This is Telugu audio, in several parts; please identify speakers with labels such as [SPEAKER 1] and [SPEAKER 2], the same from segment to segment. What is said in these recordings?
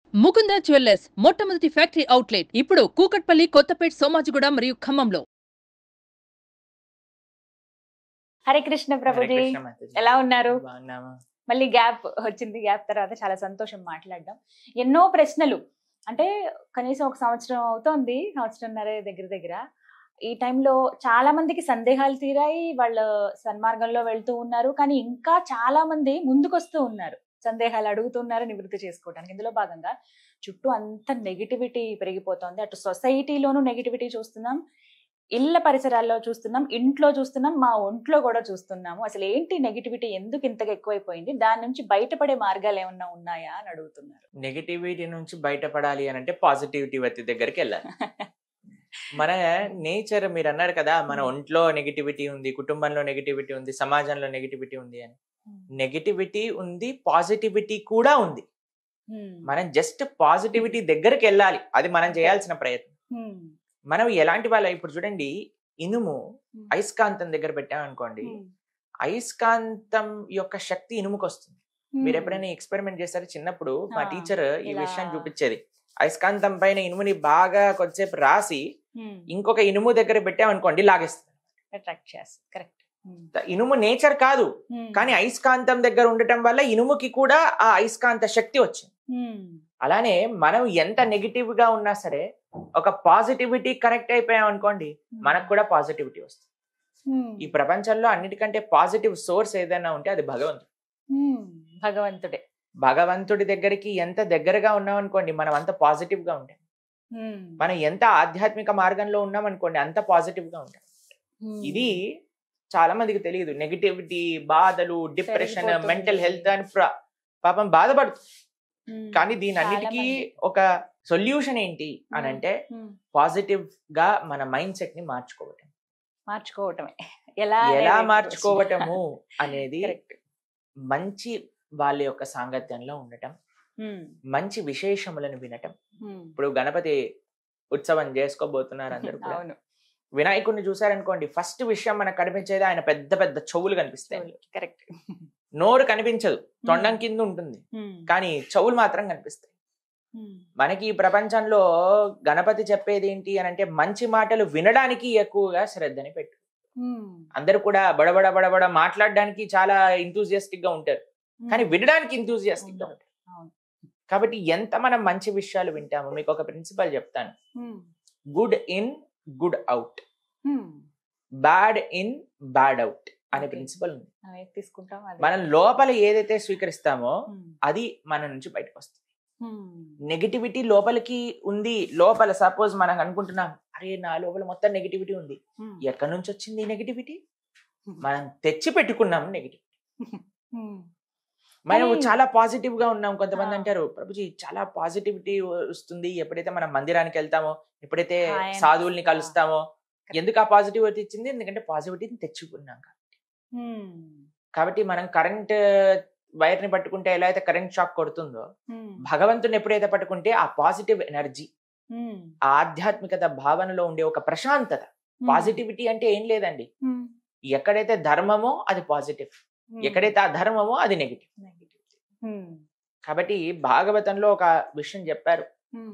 [SPEAKER 1] ముకుంద జ్యువెల్లర్స్ మొట్టమొదటి ఫ్యాక్టరీ అవుట్లెట్ ఇప్పుడు కూకట్పల్లి కొత్తపేట్ సోమాజిగూడ మరియు ఖమ్మంలో
[SPEAKER 2] హరే కృష్ణ ప్రభుజీ
[SPEAKER 3] హరే కృష్ణ మాతాజీ.
[SPEAKER 2] ఎలా ఉన్నారు
[SPEAKER 3] బాగున్నామా
[SPEAKER 2] మళ్ళీ గ్యాప్ వచ్చింది గ్యాప్ తర్వాత చాలా సంతోషం మాట్లాడడం ఎన్నో ప్రశ్నలు అంటే కనీసం ఒక సంవత్సరం అవుతోంది సంవత్సరంన్నర దగ్గర దగ్గర ఈ టైంలో చాలా మందికి సందేహాలు తీరాయి వాళ్ళ సన్మార్గంలో వెళ్తూ ఉన్నారు కానీ ఇంకా చాలా మంది ముందుకొస్తూ ఉన్నారు సందేహాలు అడుగుతున్నారు నివృత్తి చేసుకోవడానికి ఇందులో భాగంగా చుట్టూ అంత నెగిటివిటీ పెరిగిపోతోంది అటు సొసైటీలోనూ నెగిటివిటీ చూస్తున్నాం ఇళ్ళ పరిసరాల్లో చూస్తున్నాం ఇంట్లో చూస్తున్నాం మా ఒంట్లో కూడా చూస్తున్నాము అసలు ఏంటి నెగిటివిటీ ఎందుకు ఇంతగా ఎక్కువైపోయింది దాని నుంచి బయటపడే మార్గాలు ఏమన్నా ఉన్నాయా అని అడుగుతున్నారు
[SPEAKER 3] నెగిటివిటీ నుంచి బయటపడాలి అని అంటే పాజిటివిటీ వ్యక్తి దగ్గరికి వెళ్ళాలి మన నేచర్ మీరు అన్నారు కదా మన ఒంట్లో నెగిటివిటీ ఉంది కుటుంబంలో నెగిటివిటీ ఉంది సమాజంలో నెగిటివిటీ ఉంది అని నెగిటివిటీ ఉంది పాజిటివిటీ కూడా ఉంది
[SPEAKER 2] హ్మ్.
[SPEAKER 3] మనం జస్ట్ పాజిటివిటీ దగ్గరికి వెళ్ళాలి అది మనం చేయాల్సిన ప్రయత్నం
[SPEAKER 2] హ్మ్.
[SPEAKER 3] మనం ఎలాంటి వాళ్ళ ఇప్పుడు చూడండి ఇనుము
[SPEAKER 2] Hmm.
[SPEAKER 3] అయస్కాంతం దగ్గర పెట్టామనుకోండి
[SPEAKER 2] హ్మ్.
[SPEAKER 3] అయస్కాంతం యొక్క శక్తి ఇనుముకు వస్తుంది మీరు
[SPEAKER 2] హ్మ్.
[SPEAKER 3] ఎప్పుడైనా ఎక్స్పెరిమెంట్ చేశారు చిన్నప్పుడు మా
[SPEAKER 2] ఆ,
[SPEAKER 3] టీచర్ ఈ
[SPEAKER 2] ఇలా-
[SPEAKER 3] విషయం చూపించేది అయస్కాంతం పైన ఇనుముని బాగా కొద్దిసేపు రాసి
[SPEAKER 2] హ్మ్.
[SPEAKER 3] ఇంకొక ఇనుము దగ్గర పెట్టామనుకోండి లాగేస్తుంది
[SPEAKER 2] అట్రాక్ట్ చేస్తుంది కరెక్ట్ హ్మ్.
[SPEAKER 3] త- ఇనుము నేచర్ కాదు
[SPEAKER 2] హ్మ్.
[SPEAKER 3] కానీ అయస్కాంతం దగ్గర ఉండటం వల్ల ఇనుముకి కూడా ఆ అయస్కాంత శక్తి వచ్చింది
[SPEAKER 2] హ్మ్.
[SPEAKER 3] అలానే మనం ఎంత నెగిటివ్ గా ఉన్నా సరే ఒక పాజిటివిటీ కనెక్ట్ అయిపోయాం అనుకోండి మనకు కూడా పాజిటివిటీ వస్తుంది
[SPEAKER 2] హ్మ్.
[SPEAKER 3] ఈ ప్రపంచంలో అన్నిటికంటే పాజిటివ్ సోర్స్ ఏదైనా ఉంటే అది భగవంతుడు
[SPEAKER 2] హ్మ్. భగవంతుడే
[SPEAKER 3] భగవంతుడి దగ్గరికి ఎంత దగ్గరగా ఉన్నాం అనుకోండి మనం అంత పాజిటివ్ గా ఉంటాం
[SPEAKER 2] హ్మ్.
[SPEAKER 3] మనం ఎంత ఆధ్యాత్మిక మార్గంలో ఉన్నాం అనుకోండి అంత పాజిటివ్ గా ఉంటాం
[SPEAKER 2] హ్మ్.
[SPEAKER 3] ఇది చాలా మందికి తెలియదు నెగిటివిటీ బాధలు డిప్రెషన్
[SPEAKER 2] పెరిగిపోతుంది.
[SPEAKER 3] మెంటల్ హెల్త్ అని ప్ర- పాపం బాధపడుతుంది
[SPEAKER 2] హ్మ్.
[SPEAKER 3] కానీ దీని
[SPEAKER 2] చాలా
[SPEAKER 3] అన్నిటికీ
[SPEAKER 2] మంది.
[SPEAKER 3] ఒక సొల్యూషన్ ఏంటి అని
[SPEAKER 2] Hmm.
[SPEAKER 3] అంటే
[SPEAKER 2] హ్మ్.
[SPEAKER 3] పాజిటివ్ గా మన మైండ్ సెట్ ని మార్చుకోవటం
[SPEAKER 2] మార్చుకోవటమే ఎలా
[SPEAKER 3] ఎలా
[SPEAKER 2] అనేది
[SPEAKER 3] మార్చుకోవటము అనేది
[SPEAKER 2] కరెక్ట్
[SPEAKER 3] మంచి వాళ్ళ యొక్క సాంగత్యంలో ఉండటం మంచి విశేషములను వినటం ఇప్పుడు గణపతి ఉత్సవం చేసుకోబోతున్నారు అందరూ కూడా
[SPEAKER 2] అవును
[SPEAKER 3] వినాయకుడిని చూసారనుకోండి ఫస్ట్ విషయం మనకు కనిపించేది ఆయన పెద్ద పెద్ద చెవులు కనిపిస్తాయి
[SPEAKER 2] కరెక్ట్
[SPEAKER 3] నోరు కనిపించదు తొండం కింద ఉంటుంది కానీ చెవులు మాత్రం కనిపిస్తాయి మనకి ఈ ప్రపంచంలో గణపతి చెప్పేది ఏంటి అని అంటే మంచి మాటలు వినడానికి ఎక్కువగా శ్రద్ధని పెట్టు అందరూ కూడా బడబడ బడబడ మాట్లాడడానికి చాలా ఇంతూజియాస్టిక్ గా ఉంటారు కానీ వినడానికి ఇంతూజియాస్టిక్ గా
[SPEAKER 2] అవును.
[SPEAKER 3] ఉంటారు
[SPEAKER 2] అవును.
[SPEAKER 3] కాబట్టి ఎంత మనం మంచి విషయాలు వింటామో మీకు ఒక ప్రిన్సిపల్ చెప్తాను good in good out bad in bad out అనే
[SPEAKER 2] Okay.
[SPEAKER 3] ప్రిన్సిపల్ ఉంది
[SPEAKER 2] అవి తీసుకుంటాం అదే.
[SPEAKER 3] మనం లోపల ఏదైతే స్వీకరిస్తామో
[SPEAKER 2] హ్మ్.
[SPEAKER 3] అది మన నుంచి బయటకు వస్తుంది
[SPEAKER 2] హ్మ్.
[SPEAKER 3] నెగిటివిటీ లోపలికి ఉంది లోపల సపోజ్ మనం అనుకుంటున్నాం అరే నా లోపల మొత్తం నెగిటివిటీ ఉంది
[SPEAKER 2] హ్మ్.
[SPEAKER 3] ఎక్కడి నుంచి వచ్చింది నెగిటివిటీ మనం తెచ్చి పెట్టుకున్నాం నెగిటివ్
[SPEAKER 2] హ్మ్.
[SPEAKER 3] మనం
[SPEAKER 2] కానీ-
[SPEAKER 3] చాలా పాజిటివ్ గా ఉన్నాం కొంతమంది
[SPEAKER 2] ఆ.
[SPEAKER 3] అంటారు ప్రభుజీ చాలా పాజిటివిటీ వస్తుంది ఎప్పుడైతే మనం మందిరానికి వెళ్తామో ఎప్పుడైతే
[SPEAKER 2] హాయ్ అని
[SPEAKER 3] సాధువుల్ని
[SPEAKER 2] అనిపిస్తుంది.
[SPEAKER 3] కలుస్తామో ఎందుకు ఆ పాజిటివిటీ ఇచ్చింది ఎందుకంటే పాజిటివిటీని తెచ్చుకున్నాం కాబట్టి.
[SPEAKER 2] హ్మ్.
[SPEAKER 3] కాబట్టి మనం కరెంట్ వైర్ ని పట్టుకుంటే ఎలా అయితే కరెంట్ షాక్ కొడుతుందో
[SPEAKER 2] హ్మ్.
[SPEAKER 3] భగవంతుని ఎప్పుడైతే పట్టుకుంటే ఆ పాజిటివ్ ఎనర్జీ
[SPEAKER 2] హ్మ్.
[SPEAKER 3] ఆ ఆధ్యాత్మికత భావనలో ఉండే ఒక ప్రశాంతత పాజిటివిటీ అంటే ఏం లేదండి
[SPEAKER 2] హ్మ్.
[SPEAKER 3] ఎక్కడైతే ధర్మమో అది పాజిటివ్
[SPEAKER 2] హ్మ్.
[SPEAKER 3] ఎక్కడైతే అధర్మమో అది నెగిటివ్
[SPEAKER 2] Negativity. హ్మ్.
[SPEAKER 3] కాబట్టి భాగవతంలో ఒక విషయం చెప్పారు
[SPEAKER 2] హ్మ్.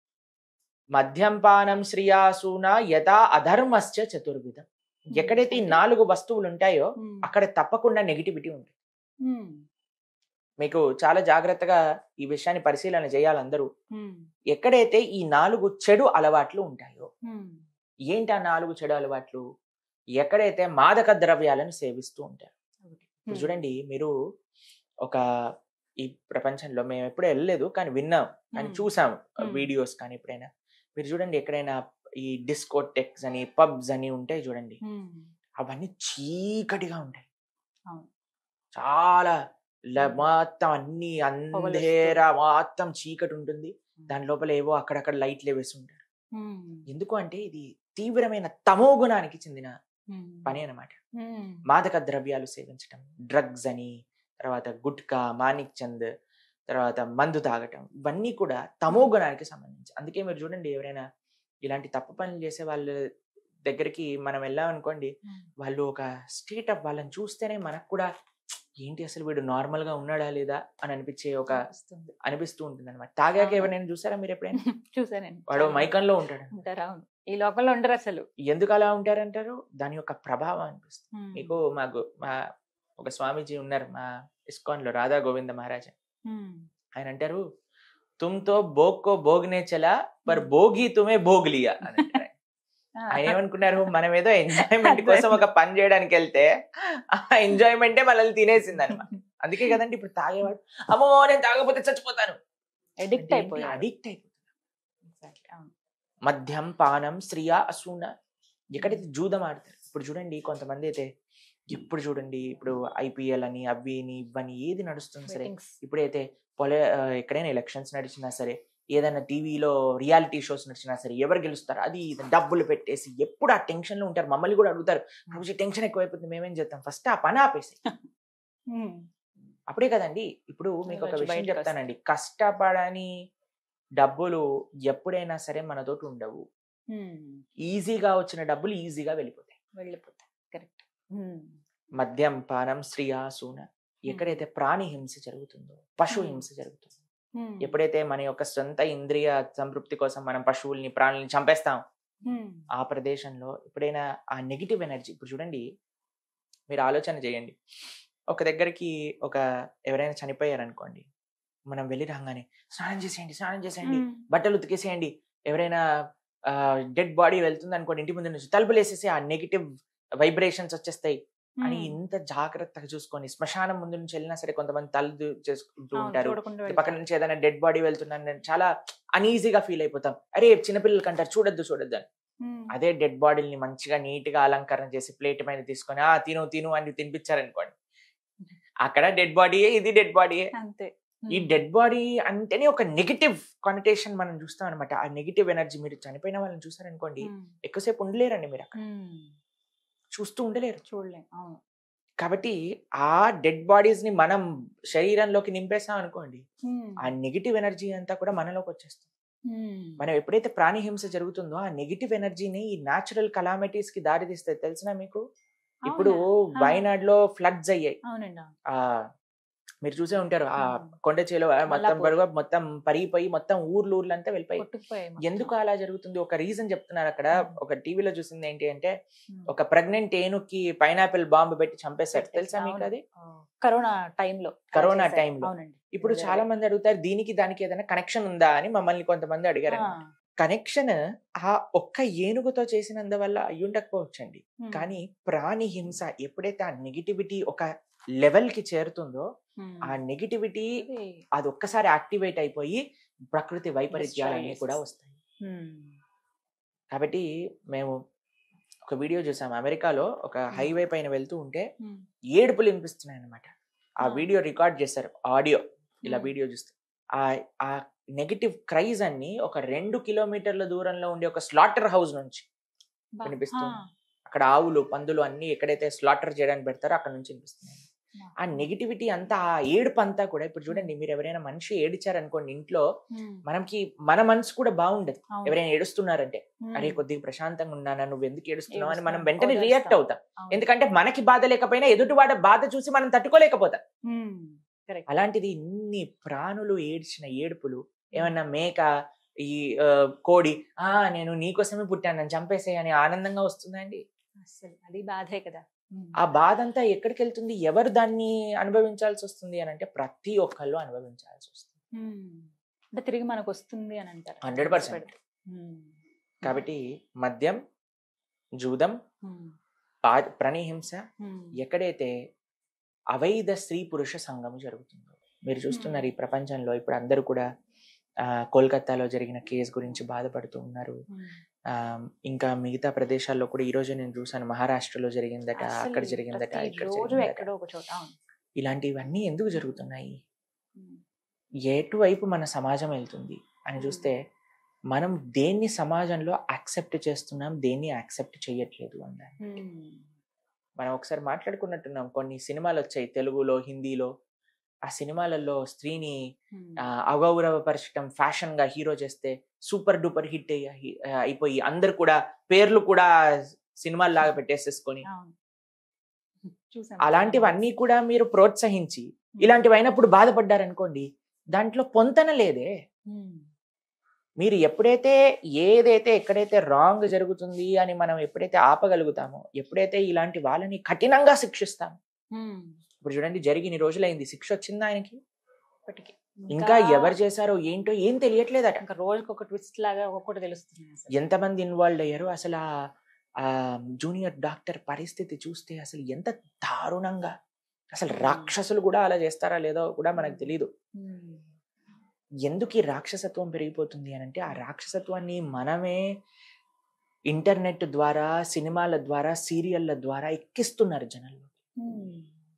[SPEAKER 3] మద్యంపానం శ్రియాసూన యథా అధర్మశ్చ చతుర్విధం ఎక్కడైతే ఈ నాలుగు వస్తువులు ఉంటాయో
[SPEAKER 2] హ్మ్.
[SPEAKER 3] అక్కడ తప్పకుండా నెగిటివిటీ ఉంటుంది
[SPEAKER 2] హ్మ్.
[SPEAKER 3] మీకు చాలా జాగ్రత్తగా ఈ విషయాన్ని పరిశీలన చేయాలి అందరూ
[SPEAKER 2] హ్మ్.
[SPEAKER 3] ఎక్కడైతే ఈ నాలుగు చెడు అలవాట్లు ఉంటాయో
[SPEAKER 2] హ్మ్.
[SPEAKER 3] ఏంటి ఆ నాలుగు చెడు అలవాట్లు ఎక్కడైతే మాదక ద్రవ్యాలను సేవిస్తూ ఉంటారు ఇప్పుడు చూడండి మీరు ఒక ఈ ప్రపంచంలో మేము ఎప్పుడూ వెళ్ళలేదు కానీ విన్నాం కానీ
[SPEAKER 2] Hmm.
[SPEAKER 3] చూసాం
[SPEAKER 2] Hmm.
[SPEAKER 3] వీడియోస్ కానీ ఎప్పుడైనా మీరు చూడండి ఎక్కడైనా ఈ డిస్కోటెక్స్ అని పబ్స్ అని ఉంటాయి చూడండి
[SPEAKER 2] హ్మ్.
[SPEAKER 3] అవన్నీ చీకటిగా ఉంటాయి
[SPEAKER 2] అవును.
[SPEAKER 3] చాలా ల- మొత్తం అన్ని
[SPEAKER 2] పొగలు
[SPEAKER 3] అంధేరా మొత్తం చీకటి ఉంటుంది దాని లోపల ఏవో అక్కడక్కడ లైట్లు వేసి ఉంటారు
[SPEAKER 2] హ్మ్.
[SPEAKER 3] ఎందుకు అంటే ఇది తీవ్రమైన తమో గుణానికి చెందిన
[SPEAKER 2] హ్మ్.
[SPEAKER 3] పని అన్నమాట
[SPEAKER 2] హ్మ్.
[SPEAKER 3] మాదక ద్రవ్యాలు సేవించటం డ్రగ్స్ అని తర్వాత గుట్కా మాణిక్ చంద్ తర్వాత మందు తాగటం ఇవన్నీ కూడా తమో గుణానికి సంబంధించి అందుకే మీరు చూడండి ఎవరైనా ఇలాంటి తప్పు పనులు చేసే వాళ్ళ దగ్గరికి మనం వెళ్ళామనుకోండి
[SPEAKER 2] Hmm.
[SPEAKER 3] వాళ్ళు ఒక స్టేట్ ఆఫ్ వాళ్ళని చూస్తేనే మనకు కూడా ఏంటి అసలు వీడు నార్మల్ గా ఉన్నాడా లేదా అని అనిపించే ఒక
[SPEAKER 2] వస్తుంది
[SPEAKER 3] అనిపిస్తూ ఉంటుంది అనమాట తాగాక
[SPEAKER 2] అవును.
[SPEAKER 3] ఎవరైనా చూసారా మీరు ఎప్పుడైనా
[SPEAKER 2] చూసానండి
[SPEAKER 3] వాడు
[SPEAKER 2] చాలా
[SPEAKER 3] మైకంలో ఉంటాడు
[SPEAKER 2] ఉంటారు అవును ఈ లోకంలో ఉండరు అసలు
[SPEAKER 3] ఎందుకు అలా ఉంటారంటారు దాని యొక్క ప్రభావం అనిపిస్తుంది మీకు మాకు మా ఒక స్వామీజీ ఉన్నారు మా ఇస్కాన్ లో రాధా గోవింద మహారాజ్
[SPEAKER 2] ఉమ్.
[SPEAKER 3] ఆయన అంటారు తుమ్తో భోగ్ కో భోగ్నే చలా పర్ భోగి తుమే భోగ్ లియా అని అంటారు ఆయన.
[SPEAKER 2] ఆ,
[SPEAKER 3] ఆయన ఏమనుకున్నారు మనం ఏదో ఎంజాయ్మెంట్ కోసం ఒక పని చేయడానికి వెళ్తే ఆ ఎంజాయ్మెంటే మనల్ని తినేసింది అనమాట అందుకే కదండి ఇప్పుడు తాగేవాడు అమ్మో నేను తాగకపోతే చచ్చిపోతాను
[SPEAKER 2] అడిక్ట్ అయిపోయాడు
[SPEAKER 3] అడిక్ట్ అయిపోతాను
[SPEAKER 2] Exactly, అవును.
[SPEAKER 3] మద్యం పానం స్త్రీయా అసూన ఎక్కడైతే జూదం ఆడతారు ఇప్పుడు చూడండి కొంతమంది అయితే ఎప్పుడు చూడండి ఇప్పుడు ఐపీఎల్ అని అవి అని ఇవని ఏది నడుస్తుంది సరే
[SPEAKER 2] Ratings.
[SPEAKER 3] ఇప్పుడైతే పొల ఆ, ఎక్కడైనా ఎలక్షన్స్ నడిచినా సరే ఏదైనా టీవీలో రియాలిటీ షోస్ నడిచినా సరే ఎవరు గెలుస్తారు అది ఇది డబ్బులు పెట్టేసి ఎప్పుడు ఆ టెన్షన్ లో ఉంటారు మమ్మల్ని కూడా అడుగుతారు రోజు టెన్షన్ ఎక్కువైపోతుంది మేమేం చేస్తాం ఫస్ట్ ఆ పని ఆపేసి
[SPEAKER 2] ఉమ్.
[SPEAKER 3] అప్పుడే కదండి ఇప్పుడు మీకు ఒక
[SPEAKER 2] రోజు
[SPEAKER 3] విషయం
[SPEAKER 2] బయటకు
[SPEAKER 3] చెప్తానండి కష్టపడని డబ్బులు ఎప్పుడైనా సరే మనతోటి ఉండవు
[SPEAKER 2] ఉమ్.
[SPEAKER 3] ఈజీగా వచ్చిన డబ్బులు ఈజీగా వెళ్ళిపోతాయి
[SPEAKER 2] వెళ్ళిపోతాయి కరెక్ట్
[SPEAKER 3] మద్యం పానం స్త్రీయా సూన ఎక్కడైతే ప్రాణి హింస జరుగుతుందో పశు
[SPEAKER 2] Hmm.
[SPEAKER 3] హింస జరుగుతుందో ఎప్పుడైతే మన యొక్క సొంత ఇంద్రియ సంతృప్తి కోసం మనం పశువుల్ని ప్రాణుల్ని చంపేస్తాం ఆ ప్రదేశంలో ఎప్పుడైనా ఆ నెగిటివ్ ఎనర్జీ ఇప్పుడు చూడండి మీరు ఆలోచన చేయండి ఒక దగ్గరికి ఒక ఎవరైనా చనిపోయారు అనుకోండి మనం వెళ్ళి రాగానే స్నానం చేసేయండి స్నానం చేసేయండి బట్టలు ఉతికేసేయండి ఎవరైనా డెడ్ బాడీ వెళ్తుంది అనుకోండి ఇంటి ముందు నుంచి తలుపులు వేసేసి ఆ నెగిటివ్ వైబ్రేషన్స్ వచ్చేస్తాయి అని ఇంత జాగ్రత్తగా చూసుకొని శ్మశానం ముందు నుంచి వెళ్ళినా సరే కొంతమంది తలు చేసుకుంటూ ఉంటారు ఇటు పక్క నుంచి ఏదైనా డెడ్ బాడీ వెళ్తున్నాను నేను చాలా అనీజీగా ఫీల్ అయిపోతాం అరే చిన్నపిల్లలకి అంటారు చూడొద్దు చూడొద్దు అని అదే డెడ్ బాడీని మంచిగా నీట్ గా అలంకరణ చేసి ప్లేట్ మీద తీసుకొని ఆ తిను తిను అని తినిపించారనుకోండి అక్కడ డెడ్ బాడీయే ఇది డెడ్ బాడీయే
[SPEAKER 2] అంతే
[SPEAKER 3] ఈ డెడ్ బాడీ అంటేనే ఒక నెగిటివ్ కానిటేషన్ మనం చూస్తాం అనమాట ఆ నెగిటివ్ ఎనర్జీ మీరు చనిపోయిన వాళ్ళని చూసారనుకోండి ఎక్కువసేపు ఉండలేరండి మీరు అక్కడ చూస్తూ ఉండలేరు
[SPEAKER 2] చూడలేం అవును
[SPEAKER 3] కాబట్టి ఆ డెడ్ బాడీస్ ని మనం శరీరంలోకి నింపేసాం అనుకోండి ఆ నెగిటివ్ ఎనర్జీ అంతా కూడా మనలోకి వచ్చేస్తుంది మనం ఎప్పుడైతే ప్రాణిహింస జరుగుతుందో ఆ నెగిటివ్ ఎనర్జీని ఈ న్యాచురల్ కలామిటీస్ కి దారి తీస్తే తెలిసిన మీకు ఇప్పుడు
[SPEAKER 2] అవునా? ఆ.
[SPEAKER 3] వైనాడ్ లో ఫ్లడ్స్ అయ్యాయి
[SPEAKER 2] అవునండి
[SPEAKER 3] ఆ మీరు చూసే ఉంటారు ఆ
[SPEAKER 2] అవును.
[SPEAKER 3] కొండ చేలో మొత్తం
[SPEAKER 2] మల్లాపూర్.
[SPEAKER 3] పరుగు మొత్తం పరిగిపోయి మొత్తం ఊర్లు ఊర్లు అంతా వెళ్ళిపోయి
[SPEAKER 2] కొట్టుకుపోయాయి మొత్తం.
[SPEAKER 3] ఎందుకు అలా జరుగుతుంది ఒక రీజన్ చెప్తున్నారు అక్కడ
[SPEAKER 2] ఉమ్.
[SPEAKER 3] ఒక టీవీలో చూసింది ఏంటి అంటే
[SPEAKER 2] ఉమ్.
[SPEAKER 3] ఒక ప్రెగ్నెంట్ ఏనుకి పైనాపిల్ బాంబు పెట్టి చంపేశారు
[SPEAKER 2] పెట్టేసి,
[SPEAKER 3] తెలుసా మీకు
[SPEAKER 2] అవును.
[SPEAKER 3] అది
[SPEAKER 2] ఆ, కరోనా టైంలో అలా
[SPEAKER 3] కరోనా
[SPEAKER 2] చేశారు.
[SPEAKER 3] టైంలో.
[SPEAKER 2] అవునండి
[SPEAKER 3] ఇప్పుడు
[SPEAKER 2] నిజమే.
[SPEAKER 3] చాలా మంది అడుగుతారు దీనికి దానికి ఏదైనా కనెక్షన్ ఉందా అని మమ్మల్ని కొంతమంది అడిగారు
[SPEAKER 2] ఆ,
[SPEAKER 3] కనెక్షన్ ఆ ఒక్క ఏనుగుతో చేసినందువల్ల అయి ఉండకపోవచ్చండి
[SPEAKER 2] ఉమ్,
[SPEAKER 3] కానీ ప్రాణి హింస ఎప్పుడైతే ఆ నెగిటివిటీ ఒక లెవెల్ కి చేరుతుందో
[SPEAKER 2] ఉమ్.
[SPEAKER 3] ఆ నెగిటివిటీ
[SPEAKER 2] ఇది,
[SPEAKER 3] అది ఒక్కసారి యాక్టివేట్ అయిపోయి ప్రకృతి వైపరీత్యాలన్నీ
[SPEAKER 2] Destroy
[SPEAKER 3] కూడా
[SPEAKER 2] చేసేస్తుంది.
[SPEAKER 3] వస్తాయి
[SPEAKER 2] ఉమ్,
[SPEAKER 3] కాబట్టి మేము ఒక వీడియో చూసాం అమెరికాలో ఒక హైవే పైన వెళ్తూ ఉంటే
[SPEAKER 2] ఉమ్,
[SPEAKER 3] ఏడుపులు వినిపిస్తున్నాయి అనమాట ఆ
[SPEAKER 2] ఆ.
[SPEAKER 3] వీడియో రికార్డ్ చేశారు ఆడియో ఇలా
[SPEAKER 2] ఉమ్.
[SPEAKER 3] వీడియో చూస్తే ఆ ఆ నెగిటివ్ క్రైజ్ అన్ని ఒక రెండు కిలోమీటర్ల దూరంలో ఉండే ఒక స్లాటర్ హౌస్ నుంచి
[SPEAKER 2] బా,
[SPEAKER 3] వినిపిస్తుంది.
[SPEAKER 2] ఆ,
[SPEAKER 3] అక్కడ ఆవులు పందులు అన్ని ఎక్కడైతే స్లాటర్ చేయడానికి పెడతారో అక్కడ నుంచి వినిపిస్తున్నాయి
[SPEAKER 2] బా.
[SPEAKER 3] ఆ నెగిటివిటీ అంతా ఆ ఏడుపు అంతా కూడా ఇప్పుడు చూడండి మీరు ఎవరైనా మనిషి ఏడిచారనుకోండి ఇంట్లో
[SPEAKER 2] ఉమ్,
[SPEAKER 3] మనకి మన మనసు కూడా బాగుండదు
[SPEAKER 2] అవును.
[SPEAKER 3] ఎవరైనా ఏడుస్తున్నారంటే
[SPEAKER 2] ఉమ్,
[SPEAKER 3] అరే కొద్దిగా ప్రశాంతంగా ఉన్నానా నువ్వు ఎందుకు ఏడుస్తున్నావు అని మనం
[SPEAKER 2] ఏడుస్తున్నాను,
[SPEAKER 3] వెంటనే
[SPEAKER 2] ఓదార్స్తాం.
[SPEAKER 3] రియాక్ట్ అవుతాం
[SPEAKER 2] అవును.
[SPEAKER 3] ఎందుకంటే మనకి బాధ లేకపోయినా ఎదుటి వాడి బాధ చూసి మనం తట్టుకోలేకపోతాం
[SPEAKER 2] ఉమ్, correct.
[SPEAKER 3] అలాంటిది ఇన్ని ప్రాణులు ఏడ్చిన ఏడుపులు ఏమన్నా మేక ఈ ఆ, కోడి ఆ నేను నీకోసమే పుట్టాను నన్ను చంపేసే అని ఆనందంగా వస్తుందండి
[SPEAKER 2] అస్సలు అది బాధే కదా ఉమ్,
[SPEAKER 3] ఆ బాధ అంతా ఎక్కడికి వెళ్తుంది ఎవరు దాన్ని అనుభవించాల్సి వస్తుంది అని అంటే ప్రతి ఒక్కళ్ళు అనుభవించాల్సి వస్తుంది
[SPEAKER 2] ఉమ్. అంటే తిరిగి మనకు వస్తుంది అని అంటారు
[SPEAKER 3] 100%.
[SPEAKER 2] ఉమ్,
[SPEAKER 3] కాబట్టి మద్యం జూదం
[SPEAKER 2] ఉమ్,
[SPEAKER 3] పా- ప్రాణిహింస
[SPEAKER 2] ఉమ్,
[SPEAKER 3] ఎక్కడైతే అవైధ స్త్రీ పురుష సంఘం జరుగుతుందో మీరు చూస్తున్నారు ఈ ప్రపంచంలో ఇప్పుడు అందరూ కూడా ఆ, కోల్కతాలో జరిగిన కేసు గురించి బాధపడుతూ ఉన్నారు
[SPEAKER 2] ఉమ్.
[SPEAKER 3] ఆ, ఇంకా మిగతా ప్రదేశాల్లో కూడా ఈ రోజు నేను చూసాను మహారాష్ట్రలో జరిగిందట
[SPEAKER 2] అసలు
[SPEAKER 3] అక్కడ జరిగిందట
[SPEAKER 2] ప్రతి
[SPEAKER 3] ఇక్కడ
[SPEAKER 2] రోజు
[SPEAKER 3] జరిగిందట
[SPEAKER 2] ఎక్కడో ఒక చోట అవును.
[SPEAKER 3] ఇలాంటివన్నీ ఎందుకు జరుగుతున్నాయి
[SPEAKER 2] ఉమ్,
[SPEAKER 3] ఎటువైపు మన సమాజం వెళ్తుంది అని చూస్తే మనం దేన్ని సమాజంలో యాక్సెప్ట్ చేస్తున్నాం దేన్ని యాక్సెప్ట్ చేయట్లేదు అన్నారు
[SPEAKER 2] ఉమ్,
[SPEAKER 3] మనం ఒకసారి మాట్లాడుకున్నట్టున్నాం కొన్ని సినిమాలు వచ్చాయి తెలుగులో హిందీలో ఆ సినిమాలలో స్త్రీని
[SPEAKER 2] ఉమ్,
[SPEAKER 3] ఆ, అగౌరవపరచడం ఫ్యాషన్ గా హీరో చేస్తే సూపర్ డూపర్ హిట్ అయ్యి ఆ, అయిపోయి అందరు కూడా పేర్లు కూడా సినిమాల్లాగా పెట్టేసేసుకొని
[SPEAKER 2] అవును చూసాం
[SPEAKER 3] అలాంటివన్నీ కూడా మీరు ప్రోత్సహించి ఇలాంటివి అయినప్పుడు బాధపడ్డారనుకోండి దాంట్లో పొంతన లేదే
[SPEAKER 2] ఉమ్.
[SPEAKER 3] మీరు ఎప్పుడైతే ఏదైతే ఎక్కడైతే రాంగ్ జరుగుతుంది అని మనం ఎప్పుడైతే ఆపగలుగుతామో ఎప్పుడైతే ఇలాంటి వాళ్ళని కఠినంగా శిక్షిస్తామో
[SPEAKER 2] ఉమ్.
[SPEAKER 3] ఇప్పుడు చూడండి జరిగిన రోజులైంది శిక్ష వచ్చిందా ఆయనకి
[SPEAKER 2] ఇప్పటికీ
[SPEAKER 3] ఇంకా ఎవరు చేశారో ఏంటో ఏం తెలియట్లేదట
[SPEAKER 2] ఇంకా రోజుకి ఒక ట్విస్ట్ లాగా ఒక్కొక్కటి తెలుస్తుంది అసలు.
[SPEAKER 3] ఎంతమంది ఇన్వాల్వ్ అయ్యారు అసలు ఆ- ఆ జూనియర్ డాక్టర్ పరిస్థితి చూస్తే అసలు ఎంత దారుణంగా అసలు రాక్షసులు కూడా అలా చేస్తారా లేదో కూడా మనకు తెలియదు
[SPEAKER 2] ఉమ్.
[SPEAKER 3] ఎందుకు ఈ రాక్షసత్వం పెరిగిపోతుంది అని అంటే ఆ రాక్షసత్వాన్ని మనమే ఇంటర్నెట్ ద్వారా సినిమాల ద్వారా సీరియళ్ళ ద్వారా ఎక్కిస్తున్నారు జనాలు
[SPEAKER 2] ఉమ్.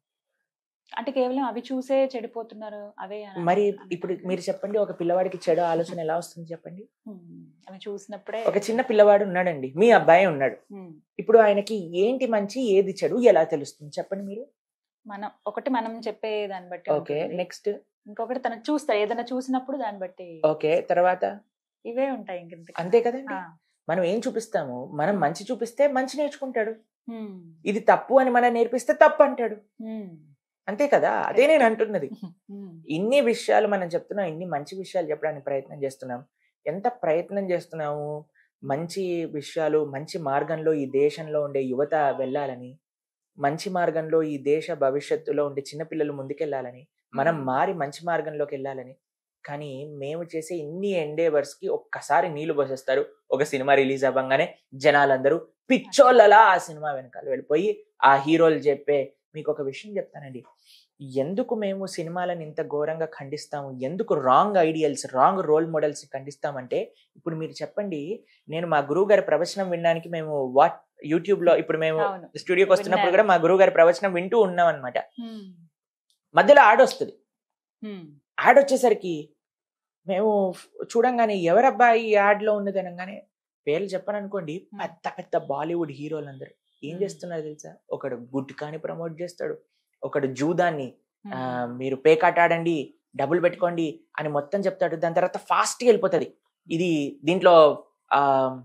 [SPEAKER 2] అంటే కేవలం అవి చూసే చెడిపోతున్నారు అవే అన-
[SPEAKER 3] మరి
[SPEAKER 2] అన-
[SPEAKER 3] ఇప్పుడు మీరు చెప్పండి ఒక పిల్లవాడికి చెడు ఆలోచన ఎలా వస్తుంది చెప్పండి
[SPEAKER 2] ఉమ్. అవి చూసినప్పుడే
[SPEAKER 3] ఒక చిన్న పిల్లవాడు ఉన్నాడండి మీ అబ్బాయి ఉన్నాడు
[SPEAKER 2] ఉమ్.
[SPEAKER 3] ఇప్పుడు ఆయనకి ఏంటి మంచి ఏది చెడు ఎలా తెలుస్తుంది చెప్పండి మీరు
[SPEAKER 2] మనం ఒకటి మనం చెప్పే దాన్ని బట్టి
[SPEAKER 3] ఓకే
[SPEAKER 2] ఉంటుంది.
[SPEAKER 3] నెక్స్ట్
[SPEAKER 2] ఇంకొకటి తను చూస్తారు ఏదైనా చూసినప్పుడు దాన్ని బట్టి
[SPEAKER 3] ఓకే తర్వాత
[SPEAKER 2] ఇవే ఉంటాయి ఇంక ఇంతకీ.
[SPEAKER 3] అంతే కదండి
[SPEAKER 2] ఆ.
[SPEAKER 3] మనం ఏం చూపిస్తాము మనం మంచి చూపిస్తే మంచి నేర్చుకుంటాడు
[SPEAKER 2] ఉమ్.
[SPEAKER 3] ఇది తప్పు అని మనం నేర్పిస్తే తప్పు అంటాడు
[SPEAKER 2] ఉమ్.
[SPEAKER 3] అంతే కదా అదే నేను అంటున్నది
[SPEAKER 2] ఉమ్.
[SPEAKER 3] ఇన్ని విషయాలు మనం చెప్తున్నాం ఇన్ని మంచి విషయాలు చెప్పడానికి ప్రయత్నం చేస్తున్నాం ఎంత ప్రయత్నం చేస్తున్నాము మంచి విషయాలు మంచి మార్గంలో ఈ దేశంలో ఉండే యువత వెళ్ళాలని మంచి మార్గంలో ఈ దేశ భవిష్యత్తులో ఉండే చిన్నపిల్లలు ముందుకెళ్ళాలని మనం
[SPEAKER 2] మ్మ్.
[SPEAKER 3] మారి మంచి మార్గంలోకి వెళ్ళాలని కానీ మేము చేసే ఇన్ని ఎండేవర్స్ కి ఒక్కసారి నీళ్లు పోసేస్తారు ఒక సినిమా రిలీజ్ అవ్వగానే జనాలందరూ పిచ్చోళ్ళలా ఆ సినిమా వెనకాల వెళ్ళిపోయి ఆ హీరోలు చెప్పే మీకు ఒక విషయం చెప్తానండి ఎందుకు మేము సినిమాలను ఇంత ఘోరంగా ఖండిస్తాము ఎందుకు wrong ideals wrong role models ఖండిస్తామంటే ఇప్పుడు మీరు చెప్పండి నేను మా గురువు గారి ప్రవచనం వినడానికి మేము వాట్ యూట్యూబ్ లో ఇప్పుడు మేము
[SPEAKER 2] అవును
[SPEAKER 3] స్టూడియోకి వస్తున్నప్పుడు
[SPEAKER 2] విన్నారు.
[SPEAKER 3] కూడా మా గురువు గారి ప్రవచనం వింటూ ఉన్నాం అనమాట
[SPEAKER 2] ఉమ్.
[SPEAKER 3] మధ్యలో యాడ్ వస్తుంది
[SPEAKER 2] ఉమ్.
[SPEAKER 3] యాడ్ వచ్చేసరికి మేము చూడంగానే ఎవరబ్బా ఈ యాడ్ లో ఉన్నది అనగానే పేర్లు చెప్పను అనుకోండి పెద్ద పెద్ద బాలీవుడ్ హీరోలు అందరు ఏం
[SPEAKER 2] Hmm.
[SPEAKER 3] చేస్తున్నారు తెలుసా ఒకడు గుట్కాని ప్రమోట్ చేస్తాడు ఒకడు జూదాన్ని ఆ,
[SPEAKER 2] ఉమ్.
[SPEAKER 3] మీరు పేకాట ఆడండి డబ్బులు పెట్టుకోండి అని మొత్తం చెప్తాడు దాని తర్వాత ఫాస్ట్ గా వెళ్ళిపోతుంది ఇది దీంట్లో ఆ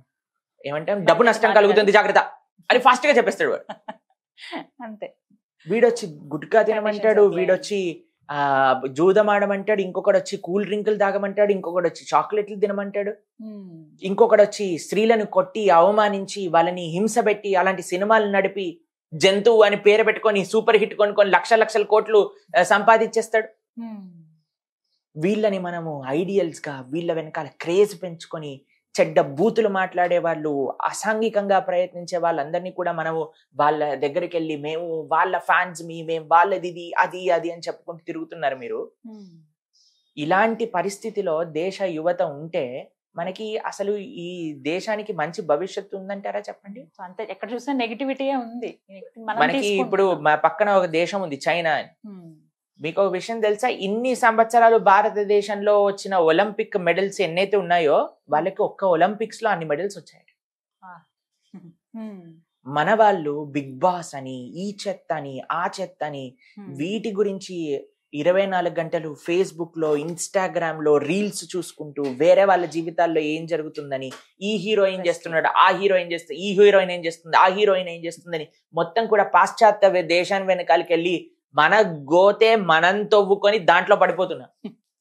[SPEAKER 3] ఏమంటాం డబ్బు నష్టం కలుగుతుంది జాగ్రత్త అని ఫాస్ట్ గా చెప్పేస్తాడు వాడు
[SPEAKER 2] అంతే
[SPEAKER 3] వీడొచ్చి గుట్కా తినమంటాడు
[SPEAKER 2] Conditions apply.
[SPEAKER 3] వీడొచ్చి ఆ జూదం ఆడమంటాడు ఇంకొకడు వచ్చి కూల్ డ్రింకులు తాగమంటాడు ఇంకొకడు వచ్చి చాక్లెట్లు తినమంటాడు
[SPEAKER 2] ఉమ్.
[SPEAKER 3] ఇంకొకడు వచ్చి స్త్రీలను కొట్టి అవమానించి వాళ్ళని హింస పెట్టి అలాంటి సినిమాలు నడిపి జంతువు అని పేరు పెట్టుకొని సూపర్ హిట్ కొనుక్కొని లక్ష లక్షల కోట్లు ఆ, సంపాదించేస్తాడు
[SPEAKER 2] ఉమ్.
[SPEAKER 3] వీళ్ళని మనము ఐడియల్స్ గా వీళ్ళ వెనకాల క్రేజ్ పెంచుకొని చెడ్డ బూతులు మాట్లాడే వాళ్ళు అసాంఘికంగా ప్రయత్నించే వాళ్ళందరినీ కూడా మనము వాళ్ళ దగ్గరికి వెళ్ళి మేము వాళ్ళ ఫ్యాన్స్ మీ మేము వాళ్ళది ఇది అది అది అని చెప్పుకుంటూ తిరుగుతున్నారు మీరు
[SPEAKER 2] ఉమ్.
[SPEAKER 3] ఇలాంటి పరిస్థితిలో దేశ యువత ఉంటే మనకి అసలు ఈ దేశానికి మంచి భవిష్యత్తు ఉందంటారా చెప్పండి
[SPEAKER 2] సో అంతే ఎక్కడ చూసినా నెగిటివిటీయే ఉంది మనం
[SPEAKER 3] మనకి ఇప్పుడు
[SPEAKER 2] తీసుకుంటున్నాం.
[SPEAKER 3] మా పక్కన ఒక దేశం ఉంది చైనా అని
[SPEAKER 2] ఉమ్.
[SPEAKER 3] మీకు ఒక విషయం తెలుసా ఇన్ని సంవత్సరాలు భారతదేశంలో వచ్చిన ఒలింపిక్ మెడల్స్ ఎన్నైతే ఉన్నాయో వాళ్ళకి ఒక్క ఒలింపిక్స్ లో అన్ని మెడల్స్ వచ్చాయి
[SPEAKER 2] ఉమ్.
[SPEAKER 3] మన వాళ్ళు బిగ్ బాస్ అని ఈ చెత్త అని ఆ చెత్త అని
[SPEAKER 2] ఉమ్.
[SPEAKER 3] వీటి గురించి ఇరవై నాలుగు గంటలు ఫేస్బుక్ లో ఇన్స్టాగ్రామ్ లో రీల్స్ చూసుకుంటూ వేరే వాళ్ళ జీవితాల్లో ఏం జరుగుతుందని ఈ హీరో ఏం చేస్తున్నాడు ఆ హీరో ఏం చేస్తుంది ఈ హీరోయిన్ ఏం చేస్తుంది ఆ హీరోయిన్ ఏం చేస్తుందని మొత్తం కూడా పాశ్చాత్య వే- దేశాన్ని వెనకాలకి వెళ్ళి మన గోతే మనం తవ్వుకొని దాంట్లో పడిపోతున్నాం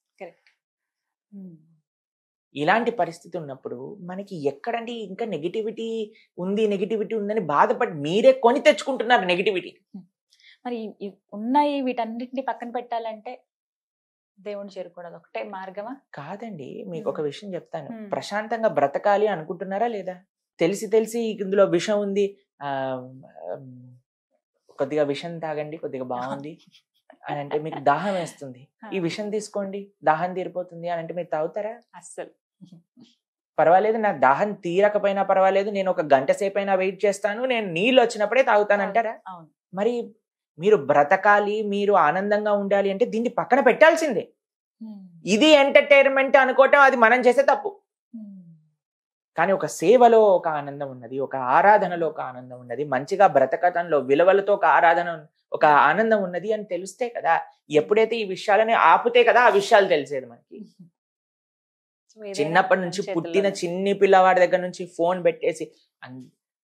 [SPEAKER 2] ఉమ్.
[SPEAKER 3] ఇలాంటి పరిస్థితి ఉన్నప్పుడు మనకి ఎక్కడండి ఇంకా నెగిటివిటీ ఉంది నెగిటివిటీ ఉందని బాధపడి మీరే కొని తెచ్చుకుంటున్నారు నెగిటివిటీ
[SPEAKER 2] మరి ఈ- ఈ ఉన్నాయి వీటన్నిటిని పక్కన పెట్టాలంటే దేవుని చేరుకోవడం ఒకటే మార్గమా
[SPEAKER 3] కాదండి మీకు ఒక
[SPEAKER 2] మ్మ్.
[SPEAKER 3] విషయం చెప్తాను
[SPEAKER 2] మ్మ్.
[SPEAKER 3] ప్రశాంతంగా బ్రతకాలి అనుకుంటున్నారా లేదా తెలిసి తెలిసి ఇందులో విషం ఉంది ఆ ఆమ్, కొద్దిగా విషం తాగండి కొద్దిగా బాగుంది అని అంటే మీకు దాహం వేస్తుంది ఈ విషం తీసుకోండి దాహం తీరిపోతుంది అని అంటే మీరు తాగుతారా
[SPEAKER 2] అస్సలు
[SPEAKER 3] పర్వాలేదు నాకు దాహం తీరకపోయినా పర్వాలేదు నేను ఒక గంట సేపు అయినా వెయిట్ చేస్తాను నేను నీళ్ళు వచ్చినప్పుడే తాగుతానంటారా
[SPEAKER 2] అవును
[SPEAKER 3] మరి మీరు బ్రతకాలి మీరు ఆనందంగా ఉండాలి అంటే దీన్ని పక్కన పెట్టాల్సిందే
[SPEAKER 2] ఉమ్.
[SPEAKER 3] ఇది ఎంటర్టైన్మెంట్ అనుకోవటం అది మనం చేసే తప్పు
[SPEAKER 2] ఉమ్.
[SPEAKER 3] కానీ ఒక సేవలో ఒక ఆనందం ఉన్నది ఒక ఆరాధనలో ఒక ఆనందం ఉన్నది మంచిగా బ్రతకటంలో విలువలతో ఒక ఆరాధన ఉన్- ఒక ఆనందం ఉన్నది అని తెలిస్తే కదా ఎప్పుడైతే ఈ విషయాలని ఆపితే కదా ఆ విషయాలు తెలిసేది మనకి
[SPEAKER 2] సో ఏదైనా
[SPEAKER 3] చిన్నప్పటి
[SPEAKER 2] మన
[SPEAKER 3] నుంచి
[SPEAKER 2] చేతుల్లోనే.
[SPEAKER 3] పుట్టిన చిన్ని పిల్లవాడి దగ్గర నుంచి ఫోన్ పెట్టేసి అన్-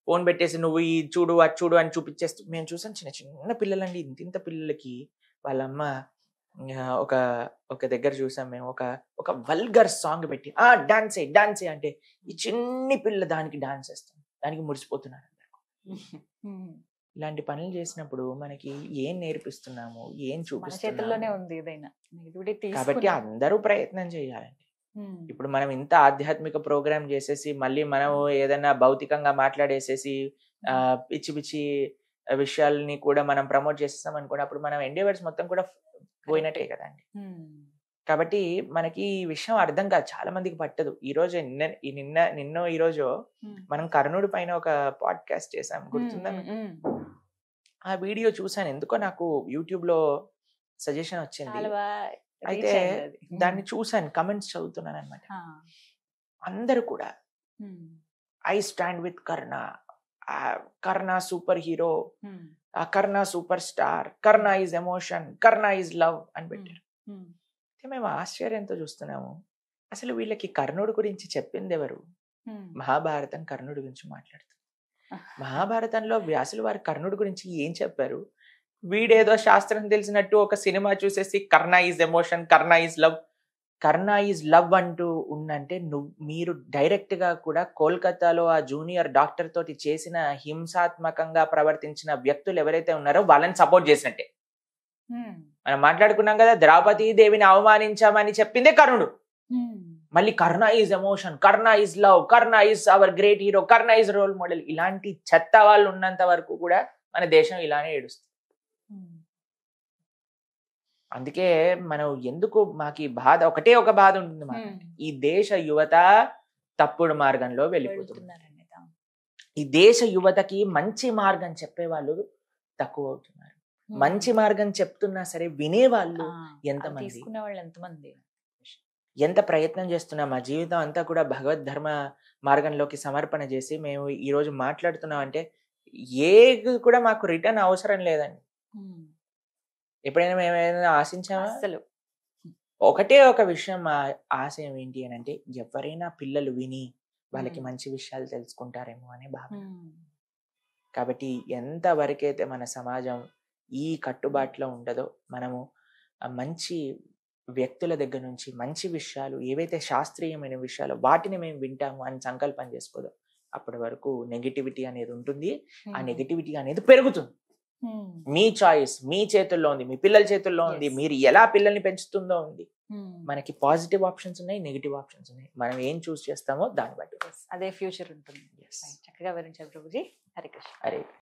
[SPEAKER 3] ఫోన్ పెట్టేసి నువ్వు ఈ చూడు అది చూడు అని చూపించేస్తూ మేము చూసాం చిన్న చిన్న పిల్లలండి ఇంత ఇంత పిల్లలకి వాళ్ళ అమ్మ ఆ, ఒక ఒక దగ్గర చూసాం మేము ఒక ఒక వల్గర్ సాంగ్ పెట్టి ఆ డాన్స్ డాన్స్ అంటే ఈ చిన్ని పిల్ల దానికి డాన్స్ వేస్తాం దానికి మురిసిపోతున్నారు ఇలాంటి పనులు చేసినప్పుడు మనకి ఏం నేర్పిస్తున్నాము ఏం
[SPEAKER 2] మన చేతుల్లోనే
[SPEAKER 3] చూపిస్తున్నాము
[SPEAKER 2] ఉంది ఏదైనా నెగిటివిటీ
[SPEAKER 3] కాబట్టి అందరూ ప్రయత్నం చేయాలండి ఇప్పుడు మనం ఇంత ఆధ్యాత్మిక ప్రోగ్రామ్ చేసేసి మళ్ళీ మనం ఏదైనా భౌతికంగా మాట్లాడేసేసి ఆ, పిచ్చి పిచ్చి విషయాల్ని కూడా మనం ప్రమోట్ చేసేస్తాం అనుకోండి అప్పుడు మనం ఎండేవర్స్ మొత్తం కూడా పోయినట్టే కదండి కాబట్టి మనకి ఈ విషయం అర్థం కాదు చాలా మందికి పట్టదు ఈ రోజు నిన్న ఈ నిన్న నిన్న ఈ రోజు మనం కర్ణుడి పైన ఒక పాడ్కాస్ట్ చేసాం గుర్తుందా మీకు? ఆ వీడియో చూసాను ఎందుకో నాకు యూట్యూబ్ లో సజెషన్ వచ్చింది
[SPEAKER 2] చాలా బాగా
[SPEAKER 3] అయితే
[SPEAKER 2] reach అయింది అది.
[SPEAKER 3] దాన్ని చూసాను కమెంట్స్ చదువుతున్నాను అనమాట
[SPEAKER 2] ఆ.
[SPEAKER 3] అందరూ కూడా
[SPEAKER 2] um.
[SPEAKER 3] I stand with Karna Karna super hero
[SPEAKER 2] um.
[SPEAKER 3] Karna super star Karna is emotion Karna is love అని పెట్టారు
[SPEAKER 2] ఉమ్.
[SPEAKER 3] అయితే మేము ఆశ్చర్యంతో చూస్తున్నాము అసలు వీళ్ళకి కర్ణుడి గురించి చెప్పింది ఎవరు
[SPEAKER 2] ఉమ్.
[SPEAKER 3] మహాభారతం కర్ణుడి గురించి మాట్లాడుతుంది మహాభారతంలో వ్యాసులు వారి కర్ణుడి గురించి ఏం చెప్పారు వీడేదో శాస్త్రం తెలిసినట్టు ఒక సినిమా చూసేసి Karna is emotion Karna is love Karna is love అంటూ ఉందంటే నువ్వు మీరు డైరెక్ట్ గా కూడా కోల్కతాలో ఆ జూనియర్ డాక్టర్ తోటి చేసిన హింసాత్మకంగా ప్రవర్తించిన వ్యక్తులు ఎవరైతే ఉన్నారో వాళ్ళని సపోర్ట్ చేసినట్టే
[SPEAKER 2] ఉమ్.
[SPEAKER 3] మనం మాట్లాడుకున్నాం కదా ద్రౌపది దేవిని అవమానించామని చెప్పిందే కర్ణుడు
[SPEAKER 2] ఉమ్.
[SPEAKER 3] మళ్ళీ Karna is emotion Karna is love Karna is our great hero Karna is role model ఇలాంటి చెత్త వాళ్ళు ఉన్నంత వరకు కూడా మన దేశం ఇలానే ఏడుస్తుంది
[SPEAKER 2] ఉమ్.
[SPEAKER 3] అందుకే మనం ఎందుకు మాకు ఈ బాధ ఒకటే ఒక బాధ ఉంటుంది మాకు
[SPEAKER 2] ఉమ్.
[SPEAKER 3] ఈ దేశ యువత తప్పుడు మార్గంలో వెళ్ళిపోతుంది
[SPEAKER 2] వెళ్తున్నారండి తాము.
[SPEAKER 3] ఈ దేశ యువతకి మంచి మార్గం చెప్పే వాళ్ళు తక్కువ అవుతున్నారు
[SPEAKER 2] ఉమ్.
[SPEAKER 3] మంచి మార్గం చెప్తున్నా సరే వినేవాళ్ళు
[SPEAKER 2] ఆ,
[SPEAKER 3] ఎంతమంది?
[SPEAKER 2] అది తీసుకునే వాళ్ళు ఎంతమంది
[SPEAKER 3] ఎంత ప్రయత్నం చేస్తున్నాం మా జీవితం అంతా కూడా భగవద్ ధర్మ మార్గంలోకి సమర్పణ చేసి మేము ఈ రోజు మాట్లాడుతున్నాం అంటే ఏ కూడా మాకు రిటర్న్ అవసరం లేదండి
[SPEAKER 2] ఉమ్.
[SPEAKER 3] ఎప్పుడైనా మేము ఏదైనా ఆశించామా
[SPEAKER 2] అస్సలు
[SPEAKER 3] ఒకటే ఒక విషయం మా ఆశయం ఏంటి అని అంటే ఎవరైనా పిల్లలు విని వాళ్ళకి
[SPEAKER 2] మ్మ్.
[SPEAKER 3] మంచి విషయాలు తెలుసుకుంటారేమో అనే భావన
[SPEAKER 2] ఉమ్.
[SPEAKER 3] కాబట్టి ఎంత వరకైతే మన సమాజం ఈ కట్టుబాటులో ఉండదో మనము ఆ మంచి వ్యక్తుల దగ్గర నుంచి మంచి విషయాలు ఏవైతే శాస్త్రీయమైన విషయాలు వాటిని మేము వింటాము అని సంకల్పం చేసుకోదో అప్పటి వరకు నెగిటివిటీ అనేది ఉంటుంది ఆ
[SPEAKER 2] ఉమ్.
[SPEAKER 3] నెగిటివిటీ అనేది పెరుగుతుంది
[SPEAKER 2] ఉమ్.
[SPEAKER 3] మీ చాయిస్ మీ చేతుల్లో ఉంది మీ పిల్లల చేతుల్లో ఉంది
[SPEAKER 2] Yes.
[SPEAKER 3] మీరు ఎలా పిల్లల్ని పెంచుతుందో ఉంది
[SPEAKER 2] ఉమ్.
[SPEAKER 3] మనకి పాజిటివ్ ఆప్షన్స్ ఉన్నాయి నెగిటివ్ ఆప్షన్స్ ఉన్నాయి మనం ఏం చూస్ చేస్తామో దాన్ని బట్టి
[SPEAKER 2] అదే ఫ్యూచర్ ఉంటుంది
[SPEAKER 3] Yes.
[SPEAKER 2] చక్కగా వివరించారు ప్రభుజీ హరికృష్ణ
[SPEAKER 3] అరే